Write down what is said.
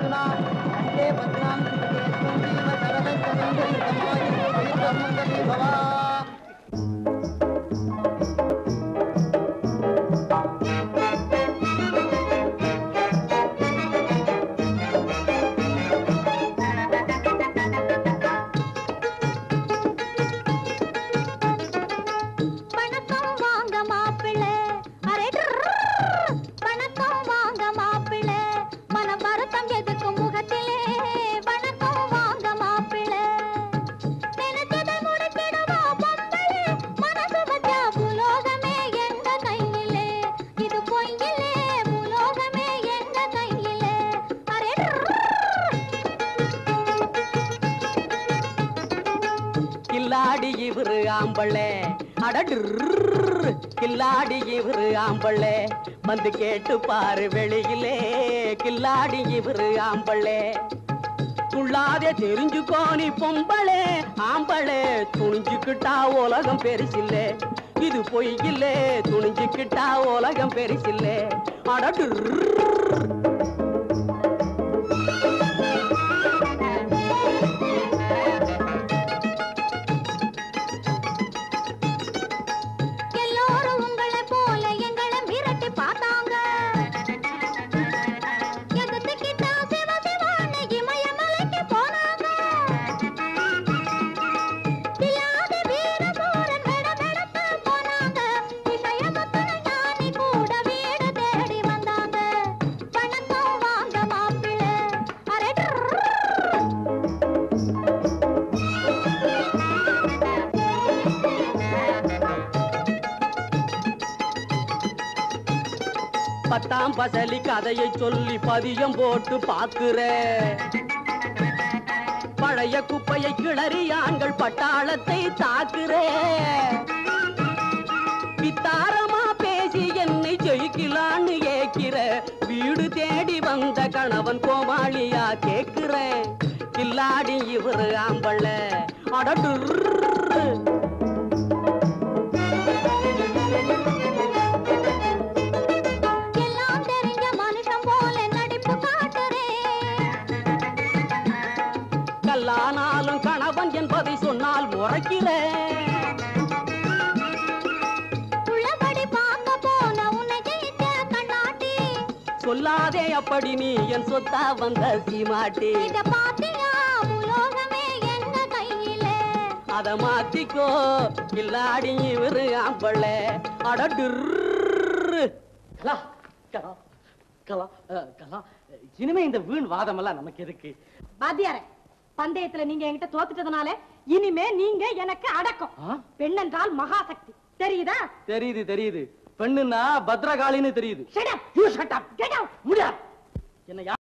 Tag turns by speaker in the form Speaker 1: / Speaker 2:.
Speaker 1: பத்னா கண்டே பத்னாம் ஜீவ சரதந்தரீ சமாதி பவா
Speaker 2: வணக்கம் வாங்க மாப்பிள்ளை அரே ட்ரர். வணக்கம் வாங்க மாப்பிள்ளை மன வருத்தம் எதுக்கும் முகத்திலே வணக்கம் வாங்க மாப்பிள்ளை நினைச்சதை முடிச்சிடுவா பொம்பளை மனசு வச்சா புலோகமே எங்க கையிலே இது பொய்யிலே புலோகமே எங்க கையிலே அரே ட்ரர்.
Speaker 3: கில்லாடி இவரு ஆம்பளே அடடுர்ரு கில்லாடி இவரு ஆம்பளே வந்து கேட்டு பாரு வெளியிலே கில்லாடி இவரு ஆம்பளே துள்ளாதே தெரிஞ்சுக்கோ நீ பொம்பளே ஆம்பளே துணிஞ்சுக்கிட்டா உலகம் பெருசில்லே இது பொய்யில்லே துணிஞ்சுக்கிட்டா உலகம் பெருசில்லே அடடுர்ரு
Speaker 2: எல்லோரும் உங்களை போல எங்களை மிரட்டி பார்த்தாங்க எதிர்த்துக்கிட்டா சிவ சிவான்னு இமயமலைக்கு போனாங்க இல்லாத வீரசூரன் மெடமெடத்து போனாங்க விஷயமுத்துன ஞானி கூட வீடு தேடி வந்தாங்க வணக்கம் வாங்க மாப்பிள்ளை அரே ட்ரர்.
Speaker 3: பத்தாம் பசலி கதையை சொல்லி பதியம் போட்டு பாக்குற பழைய குப்பையை கிளறி ஆண்கள் பட்டாளத்தை தாக்குற வித்தாரமா பேசி என்னை ஜெயிக்கலான்னு ஏக்கிற வீடு தேடி வந்த கணவன் கோமாளியா கேக்குற கில்லாடி இவரு ஆம்பள அடடுர்ரு
Speaker 2: எல்லாம் தெரிஞ்ச மனுஷன் போல நடிப்பு காட்டுறேன்
Speaker 3: கல்லானாலும் கணவன் என்பதை சொன்னால் முறைக்கிறேன்
Speaker 2: உள்ளபடி பார்க்க போன உன்னை ஜெயிச்ச கண்ணாட்டி
Speaker 3: சொல்லாதே அப்படி நீ என் சொத்தா வந்த சீமாட்டி
Speaker 2: இத பாத்தியா உலோகமே எங்க கையிலே
Speaker 3: அத மாத்திக்கோ கில்லாடி இவரு ஆம்பள அடடுர்ரு கலா கலா கலா அஹ், கலா இனிமே இந்த வீண் வாதமெல்லாம் நமக்கு எதுக்கு
Speaker 4: வாத்தியாரே பந்தயத்துல நீங்க என்கிட்ட தோத்துட்டதுனால இனிமே நீங்க எனக்கு அடக்கம்
Speaker 3: ஆ?
Speaker 4: பெண் என்றால் மகாசக்தி தெரியுதா
Speaker 3: தெரியுது தெரியுது பெண்ணுன்னா பத்ரகாளின்னு தெரியுது
Speaker 4: Shut up! You shut up! Get out!
Speaker 3: முடியாது என்ன